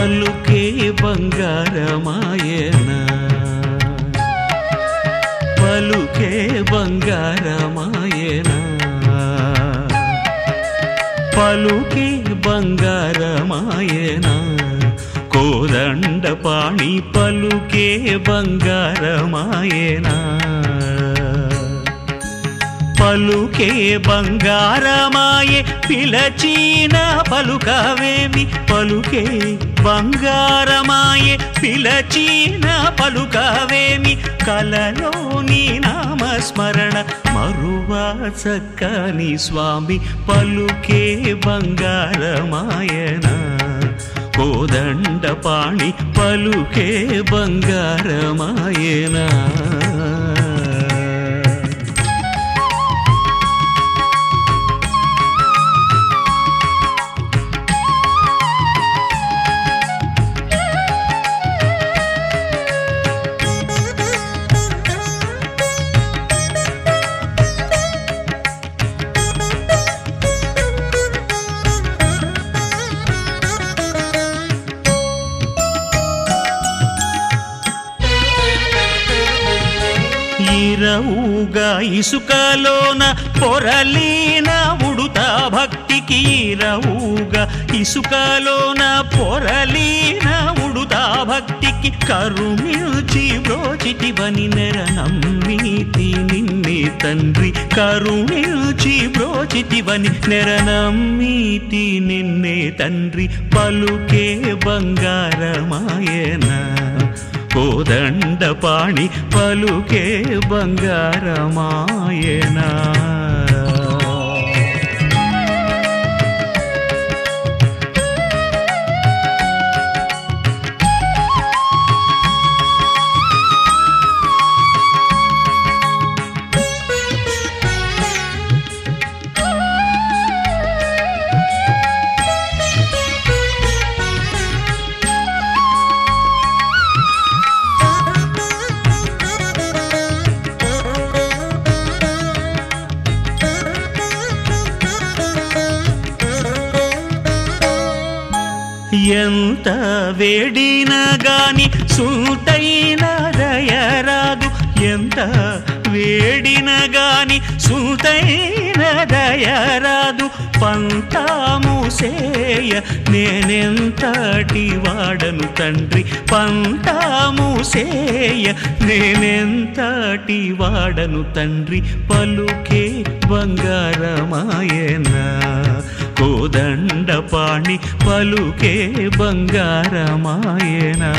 పలుకే బంగారమాయనా పలుకే బంగారమాయనా పలుకే బంగారమాయనా కోదండ పాణి పలుకే బంగారమాయనా పలుకే బంగారమాయే పిలచీన పలుకవేమి పలుకే బంగారమాయే పిలచీన పలుకవేమి కలలోని నామస్మరణ మరువా చక్కని స్వామి పలుకే బంగారమాయనా కోదండ పాణి పలుకే బంగారమాయనా ఈరవుగా ఇసుకలోన పొరలీన ఉడుత భక్తికి ఈరవుగా ఇసుకలోన పొరలీన ఉడుత భక్తికి కరుమిల్చి బ్రోచిటివని నెర నమ్మీతి నిన్నే తండ్రి కరుమిల్చి బ్రోచిటివని నెర నమ్మీతి నిన్నే తండ్రి పలుకే బంగారమాయనా కోదండ పాణి పలుకే బంగారమాయనా ఎంత వేడిన గాని సుతైన దయరాదు ఎంత వేడిన గాని సుతైన దయరాదు పంతాము సేయ నేనెంతటి వాడను తండ్రి పంతాము సేయ నేనెంతటి వాడను తండ్రి పలుకే బంగారమాయనా కోదండ పాణి పలుకే బంగారమాయనా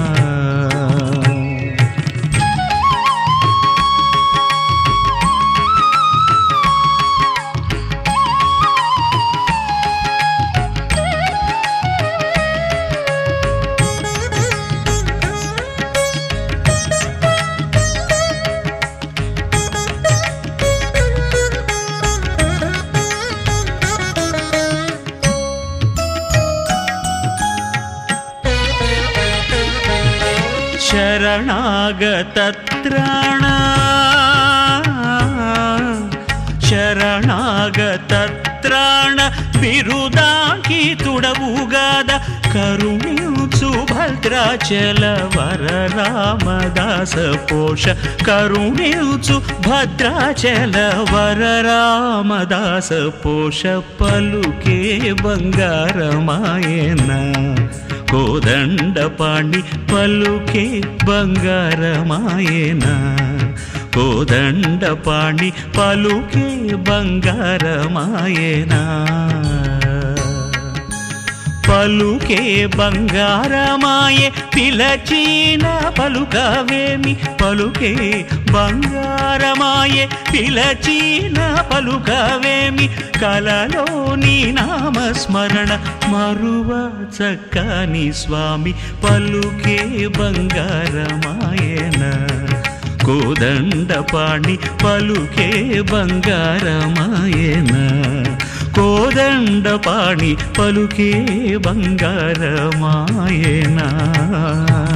ಶರಣಾಗತತ್ರಾಣ ಶರಣಾಗತತ್ರಾಣ ಬಿರುದಾಗಿ ತುಡವುಗಾದ ಕರುಣಿಸು ಭದ್ರಾಚಲ ವರ ರಾಮದಾಸ ಪೋಷ ಕರುಣಿಸು ಭದ್ರಾಚಲ ವರ ರಾಮದಾಸ ಪೋಷ ಪಲುಕೆ ಬಂಗಾರಮಾಯನ కోదండ పాణి పలుకే బంగారమాయనా కోదండ పాణి పలుకే బంగారమాయనా పలుకే బంగారమాయే పిలచీన పలుకవేమి పలుకే బంగారమాయే పిలచీన పలుకవేమి కలలోని నామస్మరణ మరువ చక్కని స్వామి పలుకే బంగారమాయన కోదండ పాణి పలుకే బంగారమాయన కోదండ పాణి పలుకే బంగారమాయనా